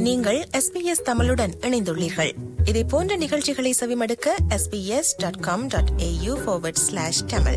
நீங்கள் எஸ்பிஎஸ் தமிழுடன் இணைந்துள்ளீர்கள் இதே போன்ற நிகழ்ச்சிகளை செவிமடுக்க SBS dot com dot AU slash Tamil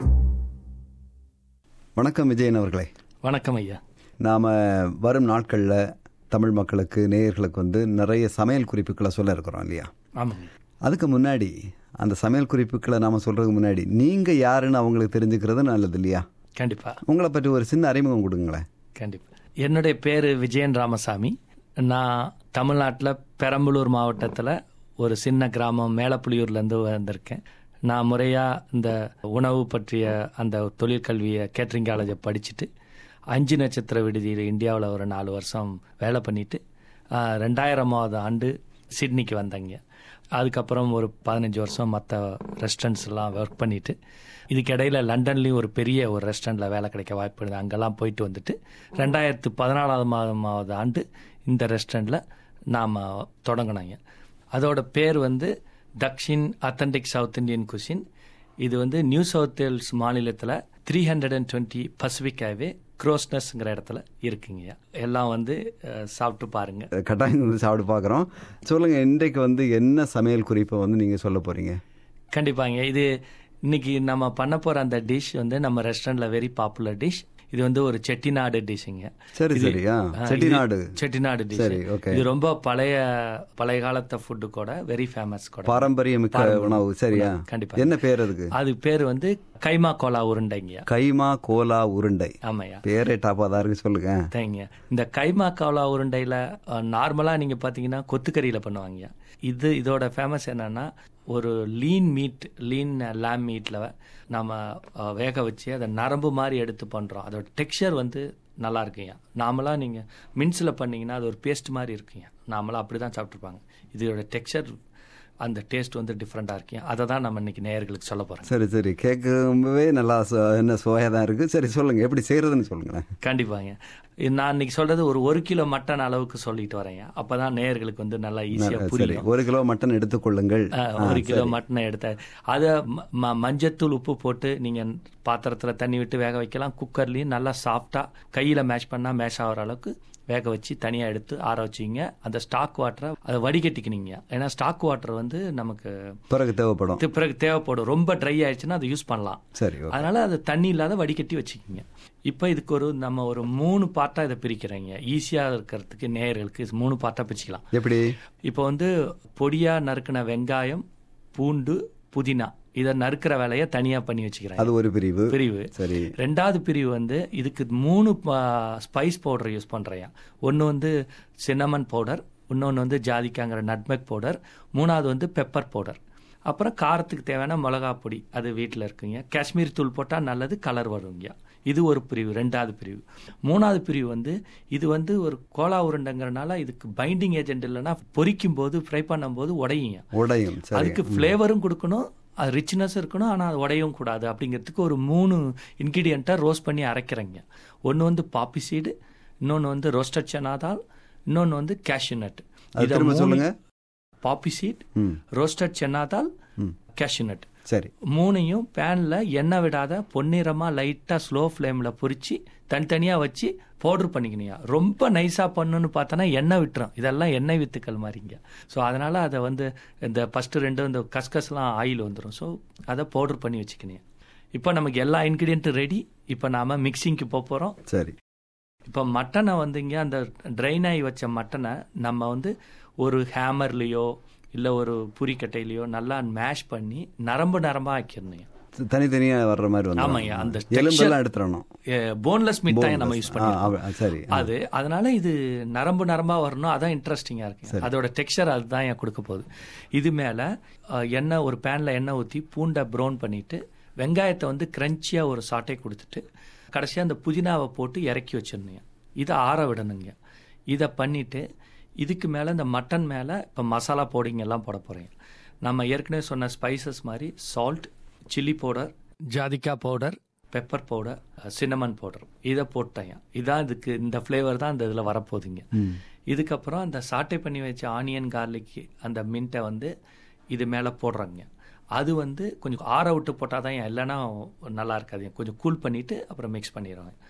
வணக்கம் விஜயன் அவர்களே வணக்கம் ஐயா நாம் வரும் நாட்களில் தமிழ் மக்களுக்கு நேயர்களுக்கு வந்து நிறைய சமையல் குறிப்புகளை சொல்ல இருக்கிறோம் இல்லையா ஆமாங்க அதுக்கு முன்னாடி அந்த சமையல் குறிப்புகளை நாம் சொல்கிறதுக்கு முன்னாடி நீங்கள் யாருன்னு அவங்களுக்கு தெரிஞ்சுக்கிறது நல்லது இல்லையா கண்டிப்பா உங்களை பற்றி ஒரு சின்ன அறிமுகம் கொடுங்களேன் கண்டிப்பா என்னுடைய பேர் விஜயன் ராமசாமி நான் தமிழ்நாட்டில் பெரம்பலூர் மாவட்டத்தில் ஒரு சின்ன கிராமம் மேலப்புலியூர்லேருந்து வந்திருக்கேன் நான் முறையாக இந்த உணவு பற்றிய அந்த தொழிற்கல்வியை கேட்ரிங் காலேஜை படிச்சுட்டு அஞ்சு நட்சத்திர விடுதியில் இந்தியாவில் ஒரு நாலு வருஷம் வேலை பண்ணிட்டு ஆஹ், ரெண்டாயிரமாவது ஆண்டு சிட்னிக்கு வந்தேங்க அதுக்கப்புறம் ஒரு பதினஞ்சு வருஷம் மற்ற ரெஸ்டாரண்ட்ஸ் எல்லாம் ஒர்க் பண்ணிட்டு இதுக்கு இடையில லண்டன்லேயும் ஒரு பெரிய ஒரு ரெஸ்டாரண்ட்டில் வேலை கிடைக்க வாய்ப்பு இருந்தது அங்கெல்லாம் போயிட்டு வந்துட்டு ரெண்டாயிரத்து பதினாலாவது மாதமாவது ஆண்டு இந்த ரெஸ்டாரண்ட்டில் நாம் தொடங்கினாங்க அதோட பேர் வந்து Dakshin authentic south Indian cuisine இது வந்து நியூ சவுத் வேல்ஸ் மாநிலத்தில் three hundred and twenty Pacific Highway க்ரோஸ்னஸ்ங்கிற இடத்துல இருக்குங்க எல்லாம் வந்து அஹ், சாப்பிட்டு பாருங்க கட்டாயம் வந்து சாப்பிட்டு பார்க்குறோம் சொல்லுங்கள் இன்றைக்கு வந்து என்ன சமையல் குறிப்பை வந்து நீங்கள் சொல்ல போகிறீங்க கண்டிப்பாங்க இது இன்னைக்கு நம்ம பண்ண போற அந்த டிஷ் வந்து நம்ம ரெஸ்டாரண்ட்ல வெரி பாப்புலர் டிஷ் இது வந்து ஒரு செட்டிநாடு டிஷ்ஷுங்க சரி இது- சரி ஆ ஆ, செட்டிநாடு இது செட்டிநாடு டிஷ் சரி, okay. இது ரொம்ப பழைய பழைய காலத்து ஃபுட்டு கூட வெரி ஃபேமஸ் கூட பாரம்பரியமிக்க உணவு சரியா கண்டிப்பா என்ன பேர் அதுக்கு அது பேர் வந்து கைமா கோலா உருண்டைங்க கைமா கோலா உருண்டை ஆமாய்யா பேரே டாப்பாக தான் இருக்கு சொல்லுங்க தேங்க இந்த கைமா கோலா உருண்டையில நார்மலா நீங்க பாத்தீங்கன்னா கொத்துக்கறியில பண்ணுவாங்க இது இதோட ஃபேமஸ் என்னன்னா ஒரு லீன் மீட் லீன் லேம் மீட்ல நம்ம அஹ், வேக வச்சு அதை நரம்பு மாதிரி எடுத்து பண்றோம் அதோட டெக்ஸ்சர் வந்து நல்லா இருக்குங்க நாமளா நீங்க மின்ஸ்ல பண்ணீங்கன்னா அது ஒரு பேஸ்ட் மாதிரி இருக்குங்க நாமளா அப்படிதான் சாப்பிட்டுருப்பாங்க இதோட டெக்ஸ்சர் அந்த டேஸ்ட் வந்து டிஃப்ரெண்டா இருக்குங்க அதை தான் நம்ம இன்னைக்கு நேயர்களுக்கு சொல்ல போறோம் சரி சரி கேட்கவே நல்லா சு- என்ன சுவையாக தான் இருக்குது சரி சொல்லுங்கள் எப்படி செய்கிறதுன்னு சொல்லுங்களேன் கண்டிப்பாங்க இது நான் இன்னைக்கு சொல்றது ஒரு ஒரு கிலோ மட்டன் அளவுக்கு சொல்லிட்டு வரேங்க அப்பதான் நேயர்களுக்கு வந்து நல்லா ஈஸியா சரி புரியும் ஒரு கிலோ மட்டன் எடுத்துக்கொள்ளுங்கள் அஹ், ஒரு கிலோ மட்டனை எடுத்த அதை ம- ம- மஞ்சத்தூள் உப்பு போட்டு நீங்க பாத்திரத்துல தண்ணி விட்டு வேக வைக்கலாம் குக்கர்லயும் நல்லா சாஃப்டா கையில மேஷ் பண்ணா மேஷ் ஆகிற அளவுக்கு வேக வச்சு தனியா எடுத்து ஆற வச்சிங்க அந்த ஸ்டாக் வாட்டரை அதை வடிகட்டிக்கினீங்க ஏன்னா ஸ்டாக் வாட்டர் வந்து நமக்கு பிறகு தேவைப்படும் தி- பிறகு தேவைப்படும் ரொம்ப ட்ரை ஆயிடுச்சுன்னா அதை யூஸ் பண்ணலாம் சரி ஓகே. அதனால அது தண்ணி இல்லாத வடிகட்டி வச்சுக்கோங்க இப்போ இதுக்கு ஒரு நம்ம ஒரு மூணு பார்ட்டா இதை பிரிக்கிறேங்க ஈஸியா இருக்கிறதுக்கு நேயர்களுக்கு மூணு பார்ட்டா பிரிச்சுக்கலாம் எப்படி இப்போ வந்து பொடியா நறுக்கின வெங்காயம் பூண்டு புதினா இதை நறுக்கிற வேலையை தனியா பண்ணி வச்சுக்கிறேன் அது ஒரு பிரிவு பிரிவு சரி ரெண்டாவது பிரிவு வந்து இதுக்கு மூணு ஸ்பைஸ் பவுடர் யூஸ் பண்றேன் ஒன்று வந்து சின்னமன் பவுடர் இன்னொன்று வந்து ஜாதிக்காங்கிற நட்மெக் பவுடர் மூணாவது வந்து பெப்பர் பவுடர் அப்புறம் காரத்துக்கு தேவையான மிளகா பொடி அது வீட்டில் இருக்குங்க காஷ்மீர் தூள் போட்டால் நல்லது கலர் வருங்க இது ஒரு பிரிவு ரெண்டாவது பிரிவு மூணாவது பிரிவு வந்து இது வந்து ஒரு கோலா உருண்டைங்கிறனால இதுக்கு பைண்டிங் ஏஜென்ட் இல்லைன்னா பொரிக்கும் போது ஃப்ரை பண்ணும்போது உடையுங்க உடையும் சரி அதுக்கு ஃப்ளேவரும் கொடுக்கணும் அது ரிச்னஸ் இருக்கணும் ஆனால் அது உடையவும் கூடாது அப்படிங்கிறதுக்கு ஒரு மூணு இன்கிரியண்ட்டை ரோஸ்ட் பண்ணி அரைக்கிறேங்க ஒன்று வந்து பாப்பி சீடு இன்னொன்று வந்து ரோஸ்டட் சனாதால் இன்னொன்று வந்து கேஷ்யூ நட் அது திரும்ப சொல்லுங்க பாப்பி சீட் ம் ரோஸ்டட் சென்னாதால் ம் கேஷ்யூ நட் சரி மூணையும் பேனில் எண்ணெய் விடாத பொன்னிறமாக லைட்டாக ஸ்லோ ஃப்ளேமில் பொரிச்சு தனித்தனியாக வச்சு பவுடர் பண்ணிக்கணுங்க ரொம்ப நைஸாக பண்ணுன்னு பார்த்தோன்னா எண்ணெய் விட்டுரும் இதெல்லாம் எண்ணெய் வித்துக்கள் மாதிரிங்க ஸோ அதனால் அதை வந்து இந்த ஃபஸ்ட்டு ரெண்டு இந்த கஸ்கஸ்லாம் ஆயில் வந்துடும் ஸோ அதை பவுடர் பண்ணி வச்சுக்கணும் இப்போ நமக்கு எல்லா இன்க்ரீடியண்ட்டும் ரெடி இப்போ நாம் மிக்சிங்க்கு போக போகிறோம் சரி இப்போ மட்டனை வந்துங்க அந்த ட்ரைன் ஆகி வச்ச மட்டனை நம்ம வந்து ஒரு ஹேமர்லேயோ இல்லை ஒரு பூரிக்கட்டையிலையோ நல்லா மேஷ் பண்ணி நரம்பு நரம்பாக ஆக்கிடணுங்க தனித்தனியா வர்ற மாதிரி வந்து ஆமாய்யா, அந்த எலும்பெல்லாம் எடுத்துடணும் போன்லெஸ் மிட்டாயை நம்ம யூஸ் ஆ, பண்ணி அவ- சரி அது அதனால இது நரம்பு நரம்பா வரணும் அதான் இன்ட்ரெஸ்டிங்கா இருக்கு அதோட டெக்ஸ்சர் அதுதான் என் கொடுக்க போகுது இது மேல அஹ், எண்ணெய் ஒரு பேன்ல எண்ணெய் ஊத்தி பூண்டை ப்ரௌன் பண்ணிட்டு வெங்காயத்தை வந்து கிரன்ச்சியா ஒரு சாட்டை கொடுத்துட்டு கடைசியா அந்த புதினாவை போட்டு இறக்கி வச்சிடணுங்க இதை ஆற விடணுங்க இதை பண்ணிட்டு இதுக்கு மேல இந்த மட்டன் மேல இப்ப மசாலா பவுடிங் எல்லாம் போட போறேன் நம்ம ஏற்கனவே சொன்ன ஸ்பைசஸ் மாதிரி சால்ட் சில்லி பவுடர் ஜாதிக்காய் powder pepper powder cinnamon powder இதை போட்டேன் இதான் இதுக்கு இந்த ஃப்ளேவர் தான் இந்த இதில் வரப்போகுதுங்க இதுக்கப்புறம் அந்த சாட்டை பண்ணி வச்ச ஆனியன் கார்லிக் அந்த மின்ட்டை வந்து இது மேலே போடுறாங்க அது வந்து கொஞ்சம் ஆற விட்டு போட்டால் தான் இல்லைன்னா நல்லா இருக்காது கொஞ்சம் கூல் பண்ணிவிட்டு அப்புறம் மிக்ஸ் பண்ணிடுவாங்க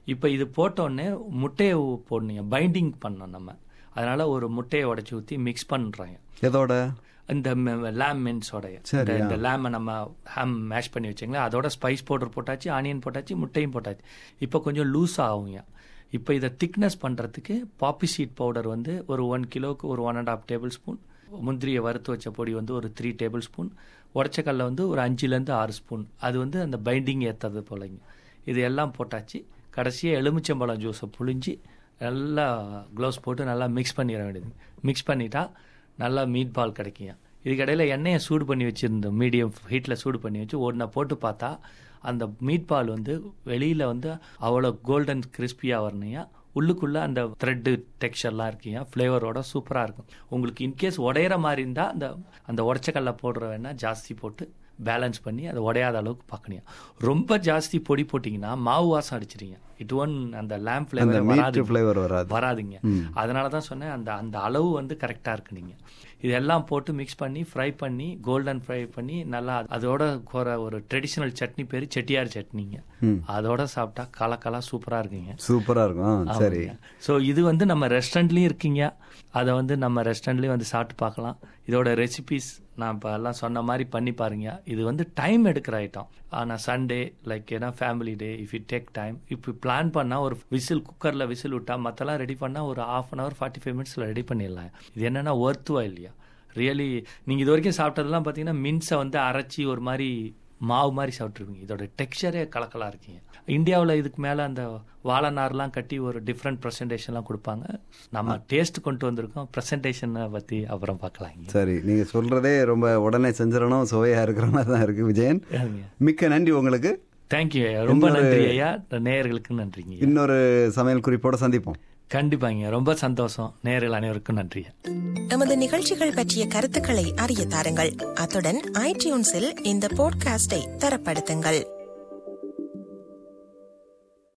இப்போ இது போட்டோடனே முட்டையை போடணுங்க பைண்டிங் பண்ணோம் நம்ம அதனால ஒரு முட்டையை உடைச்சி ஊற்றி மிக்ஸ் பண்ணுறாங்க எதோட இந்த லேம் மென்ஸோடைய சரி, இந்த லேமை நம்ம ஹாம் மேஷ் பண்ணி வச்சுங்களேன் அதோட ஸ்பைஸ் பவுடர் போட்டாச்சு ஆனியன் போட்டாச்சு முட்டையும் போட்டாச்சு இப்போ கொஞ்சம் லூஸ் ஆகுங்க இப்போ இதை திக்னஸ் பண்ணுறதுக்கு பாப்பி சீட் பவுடர் வந்து ஒரு ஒன் கிலோவுக்கு ஒரு one and half tablespoon முந்திரியை வறுத்து வச்ச பொடி வந்து ஒரு த்ரீ டேபிள் ஸ்பூன் உடச்சக்கல்ல வந்து ஒரு அஞ்சுலேருந்து ஆறு ஸ்பூன் அது வந்து அந்த பைண்டிங் ஏற்றது போலங்க இது எல்லாம் போட்டாச்சு கடைசியாக எலுமிச்சம்பழம் ஜூஸை புழிஞ்சி நல்லா க்ளவுஸ் போட்டு நல்லா மிக்ஸ் பண்ணிட வேண்டியது மிக்ஸ் பண்ணிட்டா நல்லா மீட் பால் கிடைக்குங்க இதுக்கடையில் எண்ணெயை சூடு பண்ணி வச்சுருந்தோம் மீடியம் ஹீட்டில் சூடு பண்ணி வச்சு ஒன்றை போட்டு பார்த்தா அந்த மீட் பால் வந்து வெளியில் வந்து அவ்வளோ கோல்டன் கிறிஸ்பியாக வரணுங்க உள்ளுக்குள்ளே அந்த த்ரெட்டு டெக்ஸ்சர்லாம் இருக்குங்க ஃப்ளேவரோட சூப்பராக இருக்கும் உங்களுக்கு இன்கேஸ் உடையிற மாதிரி இருந்தால் அந்த அந்த உடச்சக்கல்ல போடுற வேணா ஜாஸ்தி போட்டு பேலன்ஸ் பண்ணி அதை உடையாத அளவுக்கு பார்க்கணும் ரொம்ப ஜாஸ்தி பொடி போட்டிங்கன்னா மாவு வாசம் அடிச்சிருங்க இட் ஒன் அந்த லேம்ப் அந்த ஃப்ளேவர் மீட் வராது ஃப்ளேவர் வராது வராதுங்க அதனால தான் சொன்னேன் அந்த அந்த அளவு வந்து கரெக்டாக இருக்கு நீங்க இதெல்லாம் போட்டு மிக்ஸ் பண்ணி ஃப்ரை பண்ணி கோல்டன் ஃப்ரை பண்ணி நல்லா அதோட ஒரு ஒரு ட்ரெடிஷ்னல் சட்னி பேர் செட்டியார் சட்னிங்க அதோட சாப்பிட்டா கலக்கலா சூப்பராக இருக்குங்க சூப்பரா இருக்கும் ஆ, சரி ஸோ இது வந்து நம்ம ரெஸ்டாரண்ட்லேயும் இருக்கீங்க அதை வந்து நம்ம ரெஸ்டாரண்ட்லேயும் வந்து சாப்பிட்டு பார்க்கலாம் இதோட ரெசிபிஸ் நான் இப்போ எல்லாம் சொன்ன மாதிரி பண்ணி பாருங்க இது வந்து டைம் எடுக்கிற ஐட்டம் ஆனால் சண்டே லைக் ஏன்னா family day if you take time இப்போ பிளான் பண்ணால் ஒரு விசில் குக்கரில் விசில் விட்டா மற்றெல்லாம் ரெடி பண்ணால் ஒரு half an hour forty five மினிட்ஸில் ரெடி பண்ணிடலாம் இது என்னென்னா ஒர்த்துவா இல்லையா ரியலி நீங்கள் இது வரைக்கும் சாப்பிட்டதெல்லாம் பார்த்தீங்கன்னா மின்ஸை வந்து அரைச்சி ஒரு மாதிரி மாவு மாதிரி சாப்பிட்ருவீங்க இதோட டெக்ஸ்சரே கலக்கலாக இருக்கீங்க இந்தியாவில் இதுக்கு மேலே அந்த வாழைநார்லாம் கட்டி ஒரு டிஃப்ரெண்ட் ப்ரெசன்டேஷன்லாம் கொடுப்பாங்க நம்ம டேஸ்ட் கொண்டு வந்திருக்கோம் ப்ரெசன்டேஷனை பற்றி அப்புறம் பார்க்கலாங்க சரி நீங்க சொல்றதே ரொம்ப உடனே செஞ்சிடணும் சுவையா இருக்கிற மாதிரி தான் இருக்கு விஜயன் சரிங்க. மிக்க நன்றி உங்களுக்கு தேங்க்யூ ரொம்ப நன்றி ஐயா நேயர்களுக்கு நன்றிங்க இன்னொரு சமையல் குறிப்போட சந்திப்போம் கண்டிப்பாங்க ரொம்ப சந்தோஷம் நேயர்கள் அனைவருக்கும் நன்றி எமது நிகழ்ச்சிகள் பற்றிய கருத்துக்களை அறிய தாருங்கள் அத்துடன் ஐடியூன்ஸில் இந்த போட்காஸ்டை தரப்படுத்துங்கள்